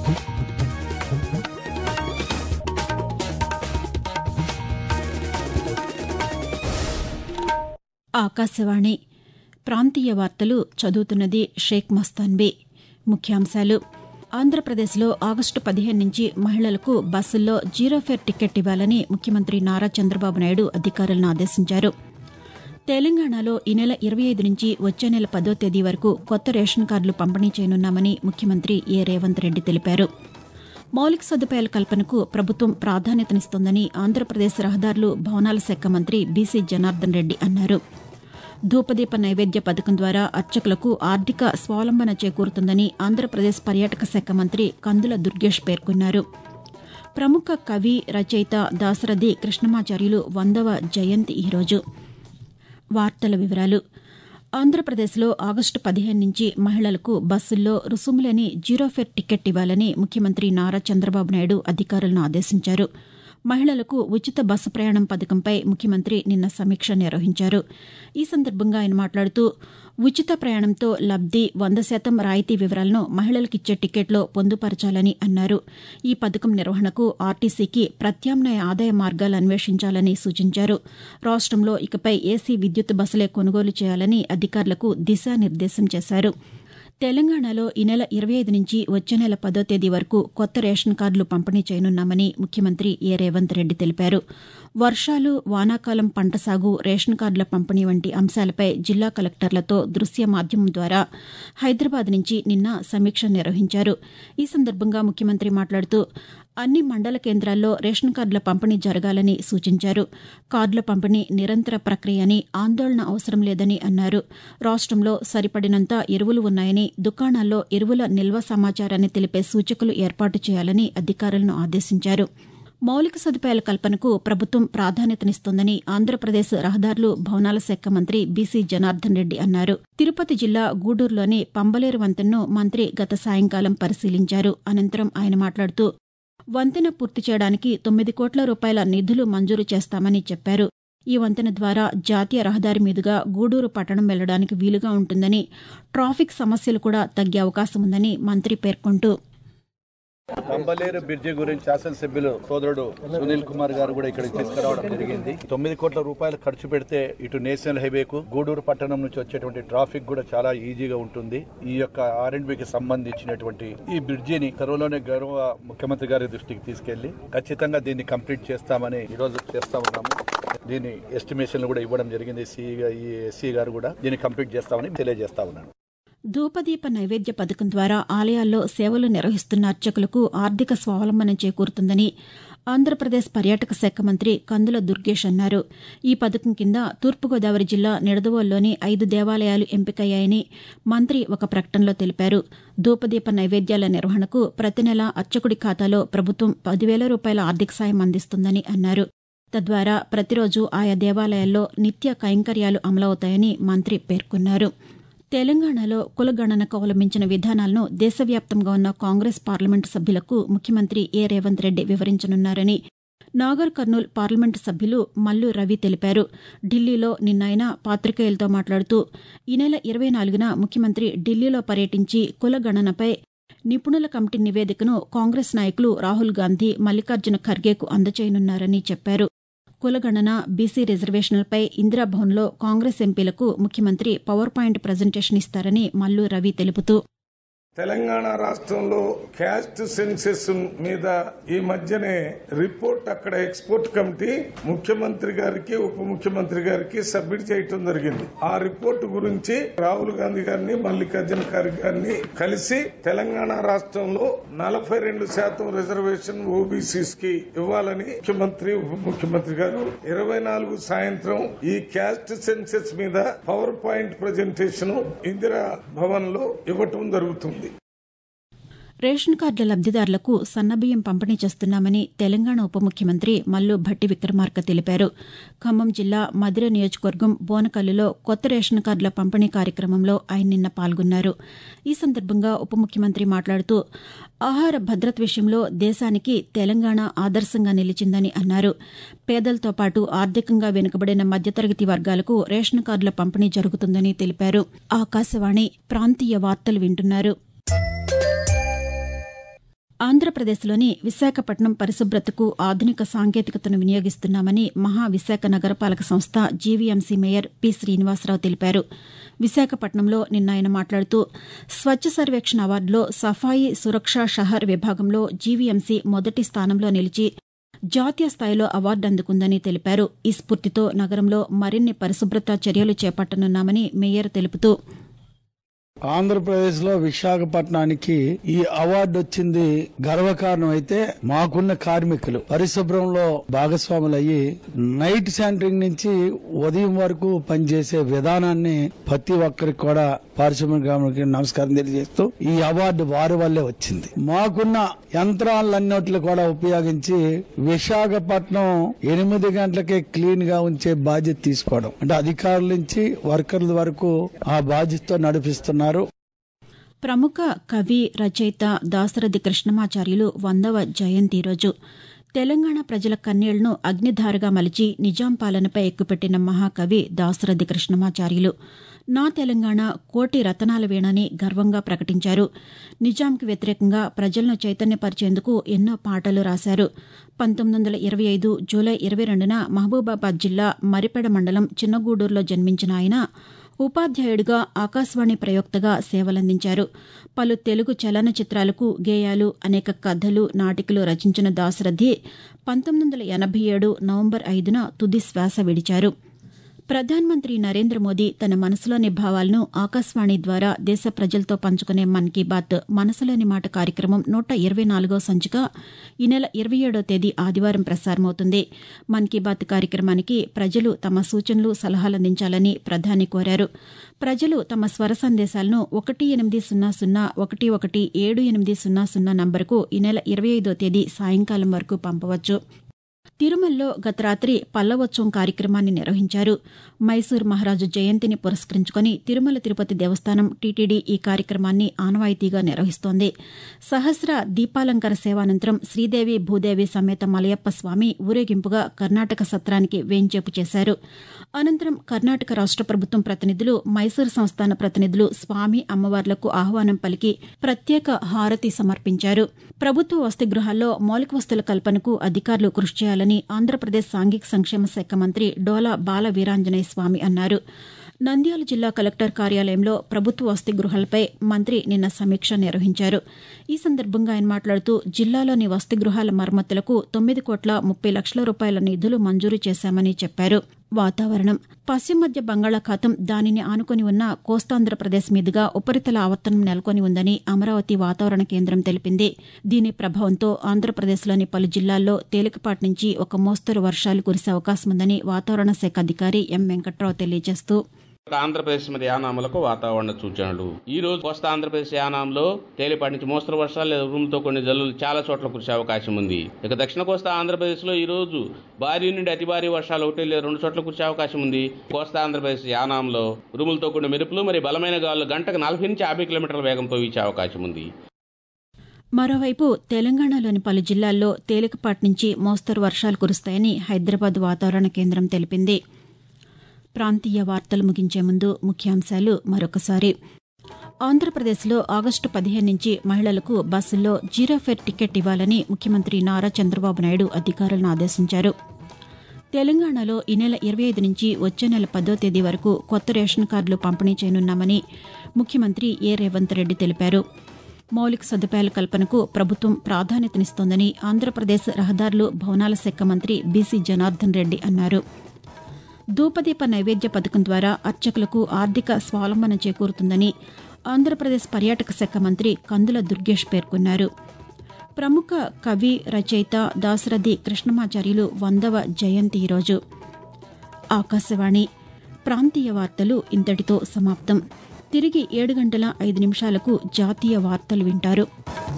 ఆకాశవాణి ప్రాంతీయ వార్తలు చదువుతున్నది షేక్ మస్తాన్బీ ముఖ్యాంశాలు ఆంధ్రప్రదేశ్లో ఆగస్టు పదిహేను నుంచి మహిళలకు బస్సుల్లో జీరో ఫేర్ టికెట్ ఇవ్వాలని ముఖ్యమంత్రి నారా చంద్రబాబు నాయుడు అధికారులను ఆదేశించారు తెలంగాణలో ఈ నెల ఇరవై ఐదు నుంచి వచ్చే నెల పదో తేదీ వరకు కొత్త రేషన్ కార్డులు పంపిణీ చేయనున్నామని ముఖ్యమంత్రి ఏ రేవంత్ రెడ్డి తెలిపారు మౌలిక సదుపాయాల కల్పనకు ప్రభుత్వం ప్రాధాన్యతనిస్తోందని ఆంధ్రప్రదేశ్ రహదారులు భవనాల శాఖ మంత్రి బీసీ జనార్దన్ రెడ్డి అన్నారు ధూపదీప నైవేద్య పథకం ద్వారా అర్చకులకు ఆర్థిక స్వావలంబన చేకూరుతుందని ఆంధ్రప్రదేశ్ పర్యాటక శాఖ మంత్రి కందుల దుర్గేష్ పేర్కొన్నారు ప్రముఖ కవి రచయిత దాశరథి కృష్ణమాచార్యులు వందవ జయంతి ఈరోజు వార్తల వివరాలు ఆంధ్రప్రదేశ్లో ఆగస్టు పదిహేను నుంచి మహిళలకు బస్సుల్లో రుసుములేని జీరో ఫేర్ టికెట్ ఇవ్వాలని ముఖ్యమంత్రి నారా చంద్రబాబు నాయుడు అధికారులను ఆదేశించారు మహిళలకు ఉచిత బస్సు ప్రయాణం పథకంపై ముఖ్యమంత్రి నిన్న సమీక్ష నిర్వహించారు ఈ సందర్భంగా ఆయన మాట్లాడుతూ ఉచిత ప్రయాణంతో లబ్ది వంద శాతం రాయితీ వివరాలను మహిళలకిచ్చే టికెట్లో పొందుపరచాలని అన్నారు ఈ పథకం నిర్వహణకు ఆర్టీసీకి ప్రత్యామ్నాయ ఆదాయ మార్గాలు అన్వేషించాలని సూచించారు రాష్టంలో ఇకపై ఏసీ విద్యుత్ బస్సులే కొనుగోలు చేయాలని అధికారులకు దిశానిర్దేశం చేశారు తెలంగాణలో ఈ నెల ఇరవై ఐదు నుంచి వచ్చే నెల పదో తేదీ వరకు కొత్త రేషన్ కార్డులు పంపిణీ చేయనున్నామని ముఖ్యమంత్రి ఏ రేవంత్ రెడ్డి తెలిపారు వర్షాలు వానాకాలం పంట సాగు రేషన్ కార్డుల పంపిణీ వంటి అంశాలపై జిల్లా కలెక్టర్లతో దృశ్య మాధ్యమం ద్వారా హైదరాబాద్ నుంచి నిన్న సమీక్ష నిర్వహించారు ఈ సందర్భంగా ముఖ్యమంత్రి మాట్లాడుతూ అన్ని మండల కేంద్రాల్లో రేషన్ కార్డుల పంపిణీ జరగాలని సూచించారు కార్డుల పంపిణీ నిరంతర ప్రక్రియ అని ఆందోళన అవసరం లేదని అన్నారు రాష్టంలో సరిపడినంత ఎరువులు ఉన్నాయని దుకాణాల్లో ఎరువుల నిల్వ సమాచారాన్ని తెలిపే సూచికలు ఏర్పాటు చేయాలని అధికారులను ఆదేశించారు మౌలిక సదుపాయాల కల్పనకు ప్రభుత్వం ప్రాధాన్యతనిస్తోందని ఆంధ్రప్రదేశ్ రహదారులు భవనాల శాఖ మంత్రి బీసీ జనార్దన్ రెడ్డి అన్నారు తిరుపతి జిల్లా గూడూరులోని పంబలేరు వంతెనను మంత్రి గత సాయంకాలం పరిశీలించారు అనంతరం ఆయన మాట్లాడుతూ వంతెన పూర్తి చేయడానికి తొమ్మిది కోట్ల రూపాయల నిధులు మంజూరు చేస్తామని చెప్పారు ఈ వంతెన ద్వారా జాతీయ రహదారి మీదుగా గూడూరు పట్టణం వెళ్లడానికి వీలుగా ఉంటుందని ట్రాఫిక్ సమస్యలు కూడా తగ్గే అవకాశం ఉందని మంత్రి పేర్కొంటూ పంబలేరు బ్రిడ్జి గురించి శాసనసభ్యులు సోదరుడు సునీల్ కుమార్ గారు కూడా ఇక్కడికి తీసుకురావడం జరిగింది తొమ్మిది కోట్ల రూపాయలు ఖర్చు పెడితే ఇటు నేషనల్ హైవేకు గూడూరు పట్టణం నుంచి వచ్చేటువంటి ట్రాఫిక్ కూడా చాలా ఈజీగా ఉంటుంది ఈ యొక్క ఆర్ అండ్ బికి సంబంధించినటువంటి ఈ బ్రిడ్జిని త్వరలోనే గౌరవ ముఖ్యమంత్రి గారి దృష్టికి తీసుకెళ్లి ఖచ్చితంగా దీన్ని కంప్లీట్ చేస్తామని ఈ రోజు చేస్తా ఉన్నాము దీని ఎస్టిమేషన్ కూడా ఇవ్వడం జరిగింది సిఈ ఈ ఎస్సీ గారు కూడా దీన్ని కంప్లీట్ చేస్తామని తెలియజేస్తా ఉన్నాను ధూపదీప నైవేద్య పథకం ద్వారా ఆలయాల్లో సేవలు నిర్వహిస్తున్న అర్చకులకు ఆర్థిక స్వావలంబన చేకూరుతుందని ఆంధ్రప్రదేశ్ పర్యాటక శాఖ మంత్రి కందుల దుర్గేష్ అన్నారు ఈ పథకం కింద తూర్పుగోదావరి జిల్లా నిడదవోల్లోని ఐదు దేవాలయాలు ఎంపికయ్యాయని మంత్రి ఒక ప్రకటనలో తెలిపారు ధూపదీప నైవేద్యాల నిర్వహణకు ప్రతి నెల అర్చకుడి ఖాతాలో ప్రభుత్వం పదివేల రూపాయల ఆర్థిక సాయం అందిస్తుందని అన్నారు తద్వారా ప్రతిరోజు ఆయా దేవాలయాల్లో నిత్య కైంకర్యాలు అమలవుతాయని మంత్రి పేర్కొన్నారు తెలంగాణలో కులగణనకు అవలంబించిన విధానాలను దేశవ్యాప్తంగా ఉన్న కాంగ్రెస్ పార్లమెంటు సభ్యులకు ముఖ్యమంత్రి ఏ రేవంత్ రెడ్డి వివరించనున్నారని నాగర్ కర్నూల్ పార్లమెంటు సభ్యులు మల్లు రవి తెలిపారు ఢిల్లీలో నిన్న ఆయన పాతికేయులతో మాట్లాడుతూ ఈ నెల ఇరవై నాలుగున ముఖ్యమంత్రి ఢిల్లీలో పర్యటించి కులగణనపై నిపుణుల కమిటీ నివేదికను కాంగ్రెస్ నాయకులు రాహుల్ గాంధీ మల్లికార్జున ఖర్గేకు అందజేయనున్నారని చెప్పారు కులగణన బీసీ రిజర్వేషన్లపై ఇందిరాభవన్లో కాంగ్రెస్ ఎంపీలకు ముఖ్యమంత్రి పవర్ పాయింట్ ప్రజెంటేషన్ ఇస్తారని మల్లు రవి తెలుపుతూ తెలంగాణ రాష్ట్రంలో క్యాస్ట్ సెన్సెస్ మీద ఈ మధ్యనే రిపోర్ట్ అక్కడ ఎక్స్పోర్ట్ కమిటీ ముఖ్యమంత్రి గారికి ఉప ముఖ్యమంత్రి గారికి సబ్మిట్ చేయటం జరిగింది ఆ రిపోర్ట్ గురించి రాహుల్ గాంధీ గారిని మల్లికార్జున ఖర్గే గారిని కలిసి తెలంగాణ రాష్ట్రంలో నలభై రెండు శాతం రిజర్వేషన్ ఓబీసీస్ కి ఇవ్వాలని ముఖ్యమంత్రి ఉప ముఖ్యమంత్రి గారు ఇరవై నాలుగు సాయంత్రం ఈ క్యాస్ట్ సెన్సెస్ మీద power point presentation Indira Bhavan లో ఇవ్వటం జరుగుతుంది రేషన్ కార్డుల లబ్దిదారులకు సన్నబియ్యం పంపిణీ చేస్తున్నామని తెలంగాణ ఉప ముఖ్యమంత్రి మల్లు భట్టి విక్రమార్క తెలిపారు ఖమ్మం జిల్లా మధిర నియోజకవర్గం బోనకల్లులో కొత్త రేషన్ కార్డుల పంపిణీ కార్యక్రమంలో ఆయన నిన్న పాల్గొన్నారు ఈ సందర్భంగా ఉప ముఖ్యమంత్రి మాట్లాడుతూ ఆహార భద్రత విషయంలో దేశానికి తెలంగాణ ఆదర్శంగా నిలిచిందని అన్నారు పేదలతో పాటు ఆర్థికంగా వెనుకబడిన మధ్యతరగతి వర్గాలకు రేషన్ కార్డుల పంపిణీ జరుగుతుందని తెలిపారు ఆకాశవాణి ప్రాంతీయ వార్తలు వింటున్నారు ఆంధ్రప్రదేశ్లోని విశాఖపట్నం పరిశుభ్రతకు ఆధునిక సాంకేతికతను వినియోగిస్తున్నామని మహా విశాఖ నగరపాలక సంస్థ జీవీఎంసీ మేయర్ పి శ్రీనివాసరావు తెలిపారు విశాఖపట్నంలో నిన్న ఆయన మాట్లాడుతూ స్వచ్ఛ సర్వేక్షణ అవార్డులో సఫాయి సురక్ష షహర్ విభాగంలో జీవీఎంసీ మొదటి స్థానంలో నిలిచి జాతీయ స్థాయిలో అవార్డు అందుకుందని తెలిపారు ఈ స్ఫూర్తితో నగరంలో మరిన్ని పరిశుభ్రత చర్యలు చేపట్టనున్నామని మేయర్ తెలుపుతూ ఆంధ్రప్రదేశ్ లో విశాఖపట్నానికి ఈ అవార్డు వచ్చింది గర్వకారణం అయితే మాకున్న కార్మికులు పరిశుభ్రంలో భాగస్వాములు అయ్యి నైట్ శానిటరింగ్ నుంచి ఉదయం వరకు పనిచేసే విధానాన్ని ప్రతి ఒక్కరికి కూడా పారిశ్రామిక గ్రామానికి నమస్కారం తెలియజేస్తూ ఈ అవార్డు వారి వల్లే వచ్చింది మాకున్న యంత్రాలన్నిటిని కూడా ఉపయోగించి విశాఖపట్నం ఎనిమిది గంటలకే క్లీన్ గా ఉంచే బాధ్యత తీసుకోవడం అంటే అధికారుల నుంచి వర్కర్ల వరకు ఆ బాధ్యతతో నడిపిస్తున్నారు ప్రముఖ కవి రచయిత దాశరథి కృష్ణమాచార్యులు వందవ జయంతి రోజు తెలంగాణ ప్రజల కన్నీళ్లను అగ్నిధారగా మలిచి నిజాం పాలనపై ఎక్కుపెట్టిన మహాకవి దాశరథి కృష్ణమాచార్యులు నా తెలంగాణ కోటి రతనాల వీణని గర్వంగా ప్రకటించారు నిజాంకి వ్యతిరేకంగా ప్రజలను చైతన్యపరిచేందుకు ఎన్నో పాటలు రాశారు పంతొమ్మిది వందల ఇరవై ఐదు జూలై ఇరవై రెండున మహబూబాబాద్ జిల్లా మరిపెడ మండలం చిన్నగూడూరులో జన్మించిన ఆయన ఉపాధ్యాయుడిగా ఆకాశవాణి ప్రయోక్తగా సేవలందించారు పలు తెలుగు చలనచిత్రాలకు గేయాలు అనేక కథలు నాటికలు రచించిన దాశరథి పంతొమ్మిది వందల ఎనభై ఏడు నవంబర్ ఐదున తుది శ్వాస విడిచారు ప్రధానమంత్రి నరేంద్ర మోదీ తన మనసులోని భావాలను ఆకాశవాణి ద్వారా దేశ ప్రజలతో పంచుకునే మన్ కీ బాత్ మనసులోని మాట కార్యక్రమం నూట ఇరవై నాలుగో సంచిక ఈ నెల ఇరవై ఏడో తేదీ ఆదివారం ప్రసారమవుతుంది మన్ కీ బాత్ కార్యక్రమానికి ప్రజలు తమ సూచనలు సలహాలు అందించాలని ప్రధాని కోరారు ప్రజలు తమ స్వర సందేశాలను ఒకటి ఎనిమిది సున్నా సున్నా ఒకటి ఒకటి ఏడు ఎనిమిది సున్నా సున్నా నంబరుకు ఈ నెల ఇరవై ఐదో తేదీ సాయంకాలం వరకు పంపవచ్చు తిరుమలలో గత రాత్రి పల్లవోత్సవం కార్యక్రమాన్ని నిర్వహించారు మైసూర్ మహారాజు జయంతిని పురస్కరించుకుని తిరుమల తిరుపతి దేవస్థానం టీటీడీ ఈ కార్యక్రమాన్ని ఆనవాయితీగా నిర్వహిస్తోంది సహస్ర దీపాలంకర సేవానంతరం శ్రీదేవి భూదేవి సమేత మలయప్ప స్వామి ఊరేగింపుగా కర్ణాటక సత్రానికి వేంచేపు చేశారు అనంతరం కర్ణాటక రాష్ట ప్రభుత్వం ప్రతినిధులు మైసూర్ సంస్థాన ప్రతినిధులు స్వామి అమ్మవార్లకు ఆహ్వానం పలికి ప్రత్యేక హారతి సమర్పించారు ప్రభుత్వ వసతి గృహాల్లో మౌలిక వస్తుల కల్పనకు అధికారులు కృషి చేయాలని ఆంధ్రప్రదేశ్ సాంఘిక సంక్షేమ శాఖ మంత్రి డోలా బాల వీరాంజనేయ స్వామి అన్నారు నంద్యాల జిల్లా కలెక్టర్ కార్యాలయంలో ప్రభుత్వ వసతి గృహాలపై మంత్రి నిన్న సమీక్ష నిర్వహించారు ఈ సందర్భంగా ఆయన మాట్లాడుతూ జిల్లాలోని వసతి గృహాల మరమ్మతులకు తొమ్మిది కోట్ల ముప్పై లక్షల రూపాయల నిధులు మంజూరు చేశామని చెప్పారు వాతావరణం పశ్చిమ మధ్య బంగాళాఖాతం దానిని ఆనుకొని ఉన్న కోస్తాంధ్రప్రదేశ్ మీదుగా ఉపరితల ఆవర్తనం నెలకొని ఉందని అమరావతి వాతావరణ కేంద్రం తెలిపింది దీని ప్రభావంతో ఆంధ్రప్రదేశ్లోని పలు జిల్లాల్లో తేలికపాటి నుంచి ఒక మోస్తరు వర్షాలు కురిసే అవకాశం ఉందని వాతావరణ శాఖ అధికారి ఎం వెంకట్రావు తెలియజేస్తూ ఆంధ్రప్రదేశ్ మీద యానాములకు వాతావరణ సూచనలు ఈ రోజు కోస్తా ఆంధ్రప్రదేశ్ యానాంలో తేలిపాటి నుంచి మోస్తరు వర్షాలు లేదా ఉరుములతో కొన్ని జల్లులు చాలా చోట్ల కురిసే అవకాశం ఉంది ఇక దక్షిణ కోస్తా ఆంధ్రప్రదేశ్ లో ఈ రోజు భారీ నుండి అతి భారీ వర్షాలు ఒకటి లేదా రెండు చోట్ల కురిసే అవకాశం ఉంది కోస్తా ఆంధ్రప్రదేశ్ యానాంలో ఉరుములతో కూడిన మెరుపులు మరియు బలమైన గాలులు గంటకు నలభై నుంచి యాభై కిలోమీటర్ల వేగంతో వీచే అవకాశం ఉంది మరోవైపు తెలంగాణలోని పలు జిల్లాల్లో తేలికపాటి నుంచి మోస్తరు వర్షాలు కురుస్తాయని హైదరాబాద్ వాతావరణ కేంద్రం తెలిపింది ప్రాంతీయ వార్తలు ముగించే ముందు ముఖ్యాంశాలు మరొకసారి ఆంధ్రప్రదేశ్లో ఆగస్టు పదిహేను నుంచి మహిళలకు బస్సుల్లో జీరో ఫేర్ టికెట్ ఇవ్వాలని ముఖ్యమంత్రి నారా చంద్రబాబు నాయుడు అధికారులను ఆదేశించారు తెలంగాణలో ఈ నెల ఇరవై ఐదు నుంచి వచ్చే నెల పదో తేదీ వరకు కొత్త రేషన్ కార్డులు పంపిణీ చేయనున్నామని ముఖ్యమంత్రి ఏ రేవంత్ రెడ్డి తెలిపారు మౌలిక సదుపాయాల కల్పనకు ప్రభుత్వం ప్రాధాన్యతనిస్తోందని ఆంధ్రప్రదేశ్ రహదారులు భవనాల శాఖ మంత్రి బీసీ జనార్దన్ రెడ్డి అన్నారు ధూపదీప నైవేద్య పథకం ద్వారా అర్చకులకు ఆర్థిక స్వావలంబన చేకూరుతుందని ఆంధ్రప్రదేశ్ పర్యాటక శాఖ మంత్రి కందుల దుర్గేష్ పేర్కొన్నారు ప్రముఖ కవి రచయిత దాశరథి కృష్ణమాచార్యులు వందవ జయంతి ఈరోజు ఆకాశవాణి ప్రాంతీయ వార్తలు ఇంతటితో సమాప్తం తిరిగి ఏడు గంటల ఐదు నిమిషాలకు జాతీయ వార్తలు వింటారు